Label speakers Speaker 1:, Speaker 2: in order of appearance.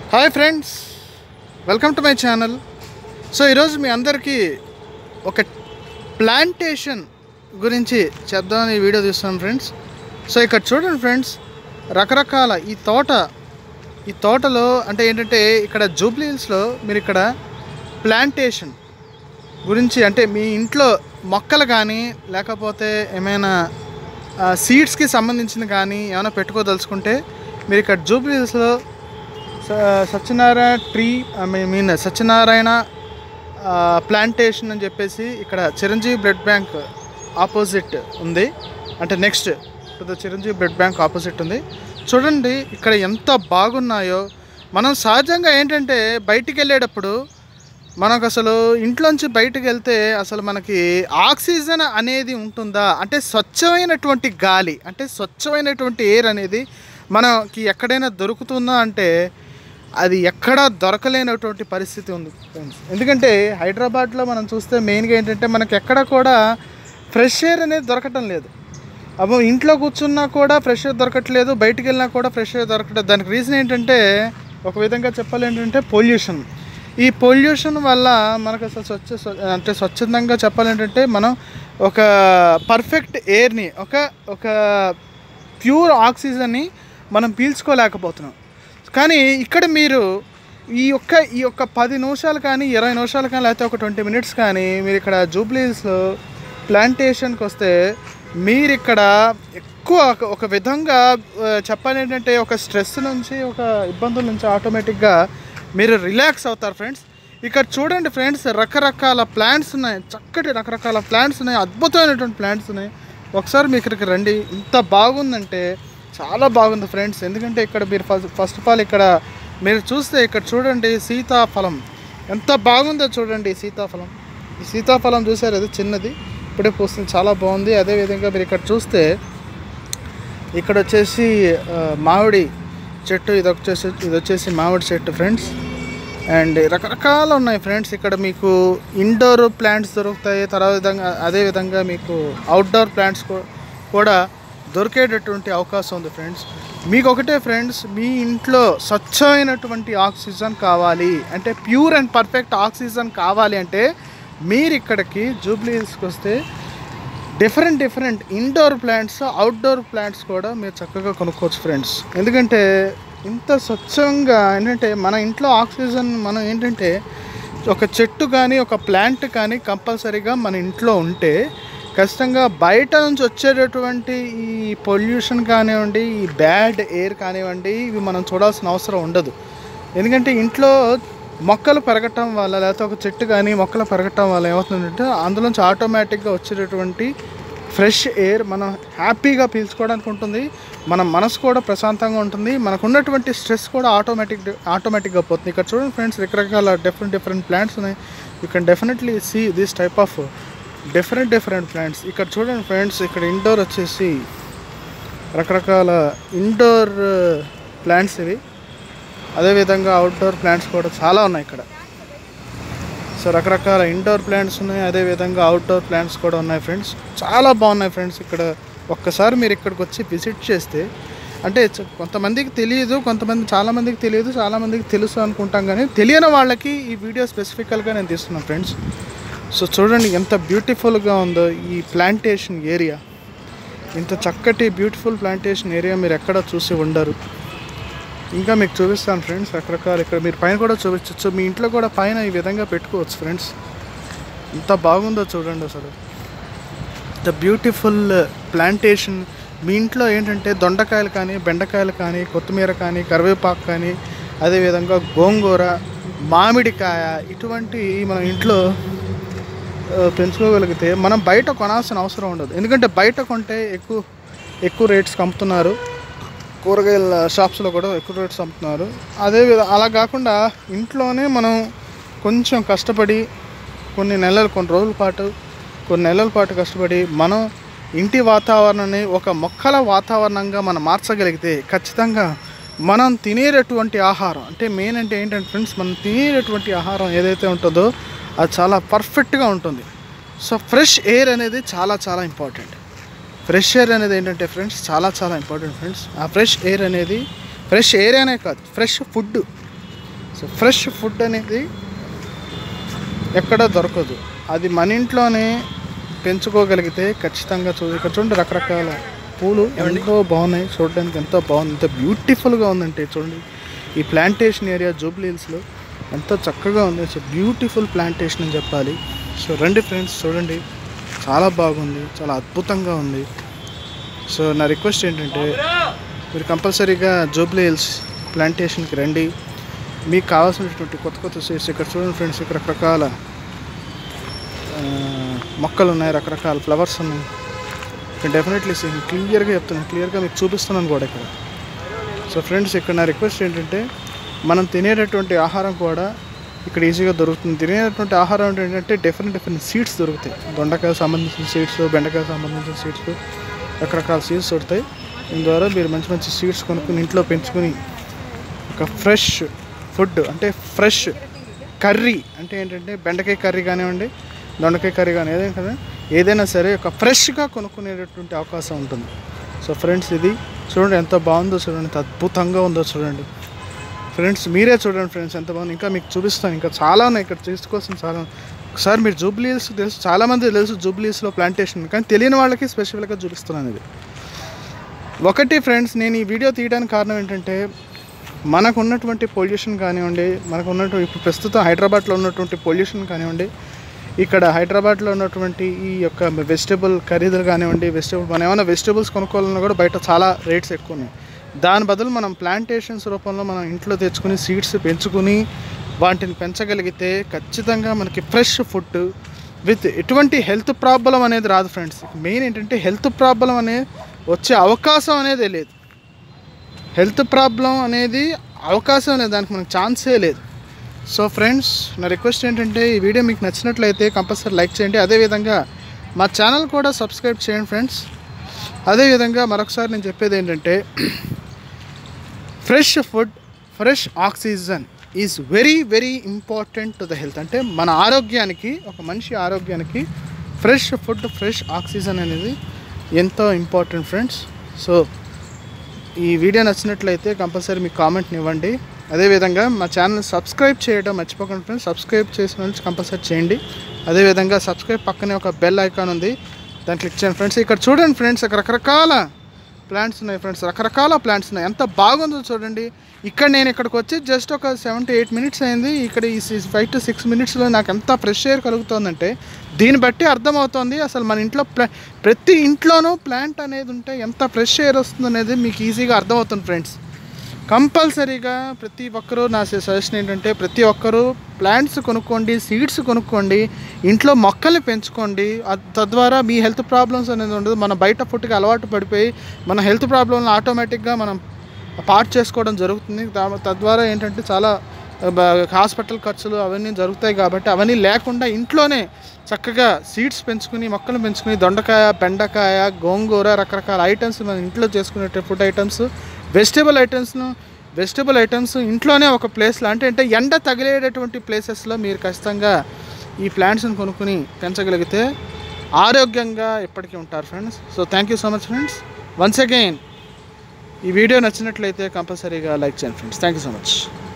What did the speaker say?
Speaker 1: Hi friends welcome to my channel so ఈరోజు మీ అందరికీ ఒక ప్లాంటేషన్ గురించి చెప్దామని ఈ వీడియో తీస్తున్నాను ఫ్రెండ్స్ సో ఇక్కడ చూడండి ఫ్రెండ్స్ రకరకాల ఈ తోట ఈ తోటలో అంటే ఏంటంటే ఇక్కడ జూబ్లీ హిల్స్లో మీరు ఇక్కడ ప్లాంటేషన్ గురించి అంటే మీ ఇంట్లో మొక్కలు కానీ లేకపోతే ఏమైనా సీడ్స్కి సంబంధించింది కానీ ఏమైనా పెట్టుకోదలుచుకుంటే మీరు ఇక్కడ జూబ్లీ హిల్స్లో స- Satyanarayana tree I mean Satyanarayana plantation అని చెప్పేసి ఇక్కడ చిరంజీవి బ్లడ్ బ్యాంక్ ఆపోజిట్ ఉంది అంటే next to the Chiranjeevi blood bank opposite ఉంది చూడండి ఇక్కడ ఎంత బాగున్నాయో మనం సహజంగా ఏంటంటే బయటికి వెళ్ళేటప్పుడు మనకు అసలు ఇంట్లోంచి బయటకు వెళ్తే అసలు మనకి ఆక్సిజన్ అనేది ఉంటుందా అంటే స్వచ్ఛమైనటువంటి గాలి అంటే స్వచ్ఛమైనటువంటి ఎయిర్ అనేది మనకి ఎక్కడైనా దొరుకుతుందా అంటే అది ఎక్కడా దొరకలేనటువంటి పరిస్థితి ఉంది ఫ్రెండ్స్ ఎందుకంటే హైదరాబాద్లో మనం చూస్తే మెయిన్గా ఏంటంటే మనకి ఎక్కడ కూడా ఫ్రెష్ ఎయిర్ అనేది దొరకటం లేదు అబ్బో ఇంట్లో కూర్చున్నా కూడా ఫ్రెష్ ఎయిర్ దొరకట్లేదు బయటికి వెళ్ళినా కూడా ఫ్రెష్ ఎయిర్ దొరకట్లేదు దానికి రీజన్ ఏంటంటే ఒక విధంగా చెప్పాలి ఏంటంటే పొల్యూషన్ ఈ పొల్యూషన్ వల్ల మనకు అసలు స్వచ్ఛ స్వ- అంటే స్వచ్ఛందంగా చెప్పాలంటే మనం ఒక పర్ఫెక్ట్ ఎయిర్ని ఒక ఒక ప్యూర్ ఆక్సిజన్ని మనం పీల్చుకోలేకపోతున్నాం కానీ ఇక్కడ మీరు ఈ యొక్క ఈ యొక్క పది నిమిషాలు కానీ ఇరవై నిమిషాలు కానీ లేకపోతే ఒక ట్వంటీ మినిట్స్ కానీ మీరు ఇక్కడ జూబ్లీస్లో ప్లాంటేషన్కి వస్తే మీరు ఇక్కడ ఎక్కువ ఒక- ఒక విధంగా ఆ, చెప్పాలి ఏంటంటే ఒక స్ట్రెస్ నుంచి ఒక ఇబ్బందుల నుంచి ఆటోమేటిక్గా మీరు రిలాక్స్ అవుతారు ఫ్రెండ్స్ ఇక్కడ చూడండి ఫ్రెండ్స్ రకరకాల ప్లాంట్స్ ఉన్నాయి చక్కటి రకరకాల ప్లాంట్స్ ఉన్నాయి అద్భుతమైనటువంటి ప్లాంట్స్ ఉన్నాయి ఒకసారి మీ ఇక్కడికి రండి ఇంత బాగుందంటే చాలా బాగుంది ఫ్రెండ్స్ ఎందుకంటే ఇక్కడ మీరు ఫస్ట్ ఫస్ట్ ఆఫ్ ఆల్ ఇక్కడ మీరు చూస్తే ఇక్కడ చూడండి సీతాఫలం ఎంత బాగుందో చూడండి ఈ సీతాఫలం ఈ సీతాఫలం చూసారు అది చిన్నది ఇప్పుడే పూస్తుంది చాలా బాగుంది అదేవిధంగా మీరు ఇక్కడ చూస్తే ఇక్కడ వచ్చేసి ఆ, మామిడి చెట్టు ఇది వచ్చేసి ఇది వచ్చేసి మామిడి చెట్టు ఫ్రెండ్స్ అండ్ రకరకాలు ఉన్నాయి ఫ్రెండ్స్ ఇక్కడ మీకు ఇండోర్ ప్లాంట్స్ దొరుకుతాయి తర్వాత విధంగా అదేవిధంగా మీకు అవుట్డోర్ ప్లాంట్స్ కూడా దొరికేటటువంటి అవకాశం ఉంది ఫ్రెండ్స్ మీకు ఒకటే ఫ్రెండ్స్ మీ ఇంట్లో స్వచ్ఛమైనటువంటి ఆక్సిజన్ కావాలి అంటే ప్యూర్ అండ్ పర్ఫెక్ట్ ఆక్సిజన్ కావాలి అంటే మీరు ఇక్కడికి జూబ్లీ హిల్స్కి వస్తే different different indoor plants outdoor plants కూడా మీరు చక్కగా కొనుక్కోవచ్చు ఫ్రెండ్స్ ఎందుకంటే ఇంత స్వచ్ఛంగా ఏంటంటే మన ఇంట్లో ఆక్సిజన్ మనం ఏంటంటే ఒక చెట్టు కానీ ఒక ప్లాంట్ కానీ కంపల్సరీగా మన ఇంట్లో ఉంటే ఖచ్చితంగా బయట నుంచి వచ్చేటటువంటి ఈ పొల్యూషన్ కానివ్వండి ఈ బ్యాడ్ ఎయిర్ కానివ్వండి ఇవి మనం చూడాల్సిన అవసరం ఉండదు ఎందుకంటే ఇంట్లో మొక్కలు పెరగటం వల్ల లేకపోతే ఒక చెట్టు కానీ మొక్కలు పెరగటం వల్ల ఏమవుతుందంటే అందులోంచి ఆటోమేటిక్గా వచ్చేటటువంటి ఫ్రెష్ ఎయిర్ మనం హ్యాపీగా పీల్చుకోవడానికి ఉంటుంది మన మనసు కూడా ప్రశాంతంగా ఉంటుంది మనకు ఉన్నటువంటి స్ట్రెస్ కూడా ఆటోమేటిక్ ఆటోమేటిక్గా పోతుంది ఇక్కడ చూడండి ఫ్రెండ్స్ రకరకాల డిఫరెంట్ డిఫరెంట్ ప్లాంట్స్ ఉన్నాయి you can definitely see this type of different different plants ఇక్కడ చూడండి ఫ్రెండ్స్ ఇక్కడ ఇండోర్ వచ్చేసి రకరకాల ఇండోర్ ప్లాంట్స్ ఇవి అదేవిధంగా అవుట్డోర్ ప్లాంట్స్ కూడా చాలా ఉన్నాయి ఇక్కడ సో రకరకాల ఇండోర్ ప్లాంట్స్ ఉన్నాయి అదేవిధంగా అవుట్డోర్ ప్లాంట్స్ కూడా ఉన్నాయి ఫ్రెండ్స్ చాలా బాగున్నాయి ఫ్రెండ్స్ ఇక్కడ ఒక్కసారి మీరు ఇక్కడికి వచ్చి విజిట్ చేస్తే అంటే చ- కొంతమందికి తెలియదు కొంతమంది చాలామందికి తెలియదు చాలామందికి తెలుసు అనుకుంటాం కానీ తెలియని వాళ్ళకి ఈ వీడియో స్పెసిఫికల్గా నేను తీస్తున్నాను ఫ్రెండ్స్ సో చూడండి ఎంత బ్యూటిఫుల్గా ఉందో ఈ ప్లాంటేషన్ ఏరియా ఇంత చక్కటి బ్యూటిఫుల్ ప్లాంటేషన్ ఏరియా మీరు ఎక్కడ చూసి ఉండరు ఇంకా మీకు చూపిస్తాను ఫ్రెండ్స్ రకరకాల ఇక్కడ మీరు పైన కూడా చూపించవచ్చు మీ ఇంట్లో కూడా పైన ఈ విధంగా పెట్టుకోవచ్చు ఫ్రెండ్స్ ఎంత బాగుందో చూడండి అసలు ద బ్యూటిఫుల్ ప్లాంటేషన్ మీ ఇంట్లో ఏంటంటే దొండకాయలు కానీ బెండకాయలు కానీ కొత్తిమీర కానీ కరివేపాకు కానీ అదేవిధంగా గోంగూర మామిడికాయ ఇటువంటి మన ఇంట్లో ఆ, పెంచుకోగలిగితే మనం బయట కొనాల్సిన అవసరం ఉండదు ఎందుకంటే బయట కొంటే ఎక్కువ ఎక్కువ రేట్స్ అమ్ముతున్నారు కూరగాయల షాప్స్లో కూడా ఎక్కువ రేట్స్ అమ్ముతున్నారు అదే విధ అలా కాకుండా ఇంట్లోనే మనం కొంచెం కష్టపడి కొన్ని నెలలు కొన్ని రోజుల పాటు కొన్ని నెలల పాటు కష్టపడి మనం ఇంటి వాతావరణాన్ని ఒక మొక్కల వాతావరణంగా మనం మార్చగలిగితే ఖచ్చితంగా మనం తినేటటువంటి ఆహారం అంటే మెయిన్ అంటే ఏంటంటే ఫ్రెండ్స్ మనం తినేటటువంటి ఆహారం ఏదైతే ఉంటుందో అది చాలా పర్ఫెక్ట్గా ఉంటుంది సో ఫ్రెష్ ఎయిర్ అనేది చాలా చాలా ఇంపార్టెంట్ ఫ్రెష్ ఎయిర్ అనేది ఏంటంటే ఫ్రెండ్స్ చాలా చాలా ఇంపార్టెంట్ ఫ్రెండ్స్ ఆ ఫ్రెష్ ఎయిర్ అనేది ఫ్రెష్ ఎయిర్ అనే కాదు fresh food so fresh food అనేది ఎక్కడ దొరకదు అది మన ఇంట్లోనే పెంచుకోగలిగితే ఖచ్చితంగా చూ ఇక్కడ చూడండి రకరకాల పూలు ఎంతో బాగున్నాయి చూడడానికి ఎంతో బాగుంది ఎంత బ్యూటిఫుల్గా ఉందంటే చూడండి ఈ ప్లాంటేషన్ ఏరియా జూబ్లీ హిల్స్లో ఎంతో చక్కగా ఉంది సో బ్యూటిఫుల్ ప్లాంటేషన్ అని చెప్పాలి సో రండి ఫ్రెండ్స్ చూడండి చాలా బాగుంది చాలా అద్భుతంగా ఉంది సో నా రిక్వెస్ట్ ఏంటంటే మీరు కంపల్సరీగా జూబ్లీ హిల్స్ ప్లాంటేషన్కి రండి మీకు కావాల్సినటువంటి కొత్త కొత్త సీడ్స్ ఇక్కడ చూడండి ఫ్రెండ్స్ ఇక్కడ రకరకాల ఆ, మొక్కలు ఉన్నాయి రకరకాల ఫ్లవర్స్ ఉన్నాయి ఇక్కడ డెఫినెట్లీ క్లియర్గా చెప్తున్నాను క్లియర్గా మీకు చూపిస్తున్నాను కూడా ఇక్కడ సో ఫ్రెండ్స్ ఇక్కడ నా రిక్వెస్ట్ ఏంటంటే మనం తినేటటువంటి ఆహారం కూడా ఇక్కడ ఈజీగా దొరుకుతుంది తినేటటువంటి ఆహారం ఏంటంటే డిఫరెంట్ డిఫరెంట్ సీడ్స్ దొరుకుతాయి దొండకాయ సంబంధించిన సీడ్స్ బెండకాయ సంబంధించిన సీడ్స్ రకరకాల సీడ్స్ దొరుకుతాయి దీని ద్వారా మీరు మంచి మంచి సీడ్స్ కొనుక్కుని ఇంట్లో పెంచుకుని ఒక ఫ్రెష్ ఫుడ్ అంటే ఫ్రెష్ కర్రీ అంటే ఏంటంటే బెండకాయ కర్రీ కానివ్వండి దొండకాయ కర్రీ కానీ ఏదైనా కదా ఏదైనా సరే ఒక ఫ్రెష్గా కొనుక్కునేటటువంటి అవకాశం ఉంటుంది సో ఫ్రెండ్స్ ఇది చూడండి ఎంత బాగుందో చూడండి ఎంత అద్భుతంగా ఉందో చూడండి ఫ్రెండ్స్ మీరే చూడండి ఫ్రెండ్స్ ఎంత బాగుంది ఇంకా మీకు చూపిస్తాను ఇంకా చాలా ఉన్నాయి ఇక్కడ తీసుకోవాల్సిన చాలా ఉన్నాయి. ఒకసారి మీరు జూబ్లీస్ తెలుసు చాలామంది తెలుసు జూబ్లీస్లో ప్లాంటేషన్ కానీ తెలియని వాళ్ళకి స్పెషల్గా చూపిస్తున్నాను ఇది ఒకటి ఫ్రెండ్స్ నేను ఈ వీడియో తీయడానికి కారణం ఏంటంటే మనకు ఉన్నటువంటి పొల్యూషన్ కానివ్వండి మనకు ఉన్నటువంటి ఇప్పుడు ప్రస్తుతం హైదరాబాద్లో ఉన్నటువంటి పొల్యూషన్ కానివ్వండి ఇక్కడ హైదరాబాద్లో ఉన్నటువంటి ఈ యొక్క వెజిటబుల్ ఖరీదులు కానివ్వండి వెజిటబుల్ మనం ఏమైనా వెజిటబుల్స్ కొనుక్కోవాలన్నా కూడా బయట చాలా రేట్స్ ఎక్కువ ఉన్నాయి దాని బదులు మనం ప్లాంటేషన్స్ రూపంలో మనం ఇంట్లో తెచ్చుకుని సీడ్స్ పెంచుకుని వాటిని పెంచగలిగితే ఖచ్చితంగా మనకి ఫ్రెష్ ఫుడ్ విత్ ఎటువంటి హెల్త్ ప్రాబ్లం అనేది రాదు ఫ్రెండ్స్ మెయిన్ ఏంటంటే హెల్త్ ప్రాబ్లం అనేది వచ్చే అవకాశం అనేది లేదు హెల్త్ ప్రాబ్లం అనేది అవకాశం లేదు దానికి మనకు ఛాన్సే లేదు సో ఫ్రెండ్స్ నా రిక్వెస్ట్ ఏంటంటే ఈ వీడియో మీకు నచ్చినట్లయితే కంపల్సరీ లైక్ చేయండి అదేవిధంగా మా ఛానల్ కూడా సబ్స్క్రైబ్ చేయండి ఫ్రెండ్స్ అదేవిధంగా మరొకసారి నేను చెప్పేది ఏంటంటే fresh food fresh oxygen is very very important to the health అంటే మన ఆరోగ్యానికి ఒక మనిషి ఆరోగ్యానికి ఫ్రెష్ ఫుడ్ ఫ్రెష్ ఆక్సిజన్ అనేది ఎంతో ఇంపార్టెంట్ ఫ్రెండ్స్ సో ఈ వీడియో నచ్చినట్లయితే కంపల్సరీ మీ కామెంట్ని ఇవ్వండి అదేవిధంగా మా ఛానల్ సబ్స్క్రైబ్ చేయడం మర్చిపోకండి ఫ్రెండ్స్ సబ్స్క్రైబ్ చేసిన వాళ్ళు కంపల్సరీ చేయండి అదేవిధంగా సబ్స్క్రైబ్ పక్కనే ఒక బెల్ ఐకాన్ ఉంది దాన్ని క్లిక్ చేయండి ఫ్రెండ్స్ ఇక్కడ చూడండి ఫ్రెండ్స్ ఇక్కడ రకరకాల ప్లాంట్స్ ఉన్నాయి ఫ్రెండ్స్ రకరకాల ప్లాంట్స్ ఉన్నాయి ఎంత బాగుందో చూడండి ఇక్కడ నేను ఇక్కడికి వచ్చి జస్ట్ ఒక సెవెన్ టు ఎయిట్ మినిట్స్ అయింది ఇక్కడ ఈ ఫైవ్ టు సిక్స్ మినిట్స్లో నాకు ఎంత ఫ్రెష్ ఎయిర్ కలుగుతుందంటే దీన్ని బట్టి అర్థమవుతుంది అసలు మన ఇంట్లో ప్లా ప్రతి ఇంట్లోనూ ప్లాంట్ అనేది ఉంటే ఎంత ఫ్రెష్ ఎయిర్ వస్తుంది అనేది మీకు ఈజీగా అర్థమవుతుంది ఫ్రెండ్స్ కంపల్సరీగా ప్రతి ఒక్కరూ నా సజెషన్ ఏంటంటే ప్రతి ఒక్కరూ ప్లాంట్స్ కొనుక్కోండి సీడ్స్ కొనుక్కోండి ఇంట్లో మొక్కల్ని పెంచుకోండి అద్- తద్వారా మీ హెల్త్ ప్రాబ్లమ్స్ అనేది ఉండదు మన బయట ఫుడ్కి అలవాటు పడిపోయి మన హెల్త్ ప్రాబ్లమ్ని ఆటోమేటిక్గా మనం పార్ట్ చేసుకోవడం జరుగుతుంది దా- తద్వారా ఏంటంటే చాలా బ- హాస్పిటల్ ఖర్చులు అవన్నీ జరుగుతాయి కాబట్టి అవన్నీ లేకుండా ఇంట్లోనే చక్కగా సీడ్స్ పెంచుకుని మొక్కలు పెంచుకుని దొండకాయ బెండకాయ గోంగూర రకరకాల ఐటమ్స్ మన ఇంట్లో చేసుకునే ఫుడ్ ఐటమ్స్ వెజిటేబుల్ ఐటమ్స్ను వెజిటేబుల్ ఐటమ్స్ ఇంట్లోనే ఒక ప్లేస్లో అంటే అంటే ఎండ తగిలేటటువంటి ప్లేసెస్లో మీరు ఖచ్చితంగా ఈ ప్లాంట్స్ని కొనుక్కుని పెంచగలిగితే ఆరోగ్యంగా ఎప్పటికీ ఉంటారు friends so thank you so much friends once again ఈ వీడియో నచ్చినట్లయితే కంపల్సరీగా లైక్ చేయండి friends thank you so much